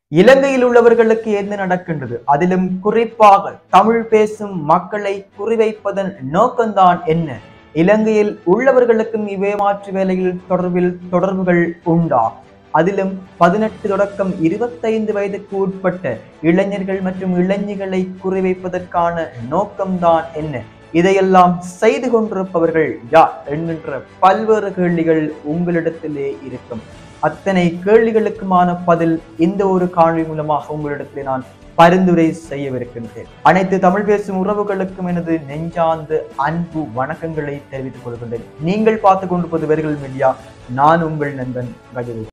இலங்கையில் உள்ளவர்களுக்கு என்ன நடக்கின்றது அதிலும் குறிப்பாக தமிழ் பேசும் மக்களை குறிவைப்பதன் நோக்கம்தான் என்ன இலங்கையில் உள்ளவர்களுக்கும் இவ்வேமாற்று வேலையில் தொடர்பில் தொடர்புகள் உண்டா அதிலும் பதினெட்டு தொடக்கம் இருபத்தைந்து வயதுக்கு உட்பட்ட இளைஞர்கள் மற்றும் இளைஞர்களை குறிவைப்பதற்கான நோக்கம்தான் என்ன இதையெல்லாம் செய்து கொண்டிருப்பவர்கள் யார் என்கின்ற பல்வேறு கேள்விகள் உங்களிடத்திலே இருக்கும் அத்தனை கேள்விகளுக்குமான பதில் இந்த ஒரு காணொளி மூலமாக உங்களிடத்திலே நான் பரிந்துரை செய்யவிருக்கின்றேன் அனைத்து தமிழ் பேசும் உறவுகளுக்கும் எனது நெஞ்சார்ந்த அன்பு வணக்கங்களை தெரிவித்துக் கொள்கின்றேன் நீங்கள் பார்த்து கொண்டிருப்பது வெறுகள் மீடியா நான் உங்கள் நண்பன் கஜரு